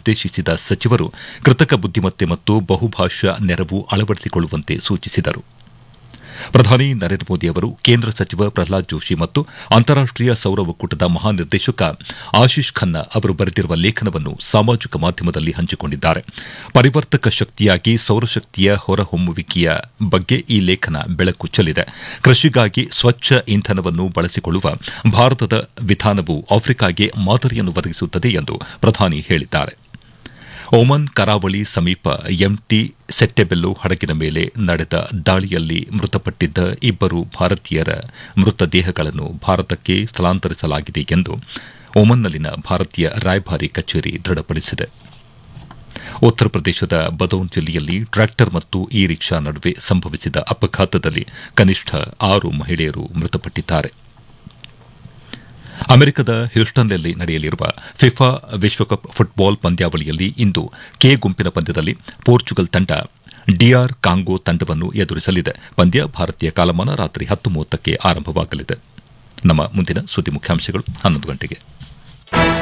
ಉದ್ದೇಶಿಸಿದ ಸಚಿವರು ಕೃತಕ ಬುದ್ದಿಮತ್ತೆ ಮತ್ತು ಬಹುಭಾಷಾ ನೆರವು ಅಳವಡಿಸಿಕೊಳ್ಳುವಂತೆ ಸೂಚಿಸಿದರು ಪ್ರಧಾನಿ ನರೇಂದ್ರ ಮೋದಿ ಅವರು ಕೇಂದ್ರ ಸಚಿವ ಪ್ರಹ್ಲಾದ್ ಜೋಶಿ ಮತ್ತು ಅಂತಾರಾಷ್ಟೀಯ ಸೌರ ಒಕ್ಕೂಟದ ಮಹಾನಿರ್ದೇಶಕ ಆಶೀಶ್ ಖನ್ನಾ ಅವರು ಬರೆದಿರುವ ಲೇಖನವನ್ನು ಸಾಮಾಜಿಕ ಮಾಧ್ಯಮದಲ್ಲಿ ಹಂಚಿಕೊಂಡಿದ್ದಾರೆ ಪರಿವರ್ತಕ ಶಕ್ತಿಯಾಗಿ ಸೌರಶಕ್ತಿಯ ಹೊರಹೊಮ್ಮುವಿಕೆಯ ಬಗ್ಗೆ ಈ ಲೇಖನ ಬೆಳಕು ಚೆಲ್ಲಿದೆ ಕೃಷಿಗಾಗಿ ಸ್ವಚ್ಛ ಇಂಧನವನ್ನು ಬಳಸಿಕೊಳ್ಳುವ ಭಾರತದ ವಿಧಾನವು ಆಫ್ರಿಕಾಗೆ ಮಾದರಿಯನ್ನು ಒದಗಿಸುತ್ತದೆ ಎಂದು ಪ್ರಧಾನಿ ಹೇಳಿದ್ದಾರೆ ಒಮನ್ ಕರಾವಳಿ ಸಮೀಪ ಎಂಟಿ ಸೆಟ್ಟೆಬೆಲ್ಲು ಹಡಗಿನ ಮೇಲೆ ನಡೆದ ದಾಳಿಯಲ್ಲಿ ಮೃತಪಟ್ಟಿದ್ದ ಇಬ್ಬರು ಭಾರತೀಯರ ಮೃತದೇಹಗಳನ್ನು ಭಾರತಕ್ಕೆ ಸ್ಥಳಾಂತರಿಸಲಾಗಿದೆ ಎಂದು ಒಮನ್ನಲ್ಲಿನ ಭಾರತೀಯ ರಾಯಭಾರಿ ಕಚೇರಿ ದೃಢಪಡಿಸಿದೆ ಉತ್ತರ ಪ್ರದೇಶದ ಬದೌನ್ ಜಿಲ್ಲೆಯಲ್ಲಿ ಟ್ರ್ಯಾಕ್ಟರ್ ಮತ್ತು ಇ ರಿಕ್ಷಾ ನಡುವೆ ಸಂಭವಿಸಿದ ಅಪಘಾತದಲ್ಲಿ ಕನಿಷ್ಠ ಆರು ಮಹಿಳೆಯರು ಮೃತಪಟ್ಟಿದ್ದಾರೆ ಅಮೆರಿಕದ ಹ್ಯೂಸ್ಟನ್ನಲ್ಲಿ ನಡೆಯಲಿರುವ ಫಿಫಾ ವಿಶ್ವಕಪ್ ಫುಟ್ಬಾಲ್ ಪಂದ್ಯಾವಳಿಯಲ್ಲಿ ಇಂದು ಕೆ ಗುಂಪಿನ ಪಂದ್ಯದಲ್ಲಿ ಪೋರ್ಚುಗಲ್ ತಂಡ ಡಿಆರ್ ಕಾಂಗೋ ತಂಡವನ್ನು ಎದುರಿಸಲಿದೆ ಪಂದ್ಯ ಭಾರತೀಯ ಕಾಲಮಾನ ರಾತ್ರಿ ಹತ್ತು ಮೂವತ್ತಕ್ಕೆ ಆರಂಭವಾಗಲಿದೆ ನಮ್ಮ ಮುಂದಿನ ಸುದ್ದಿ ಮುಖ್ಯಾಂಶಗಳು ಹನ್ನೊಂದು ಗಂಟೆಗೆ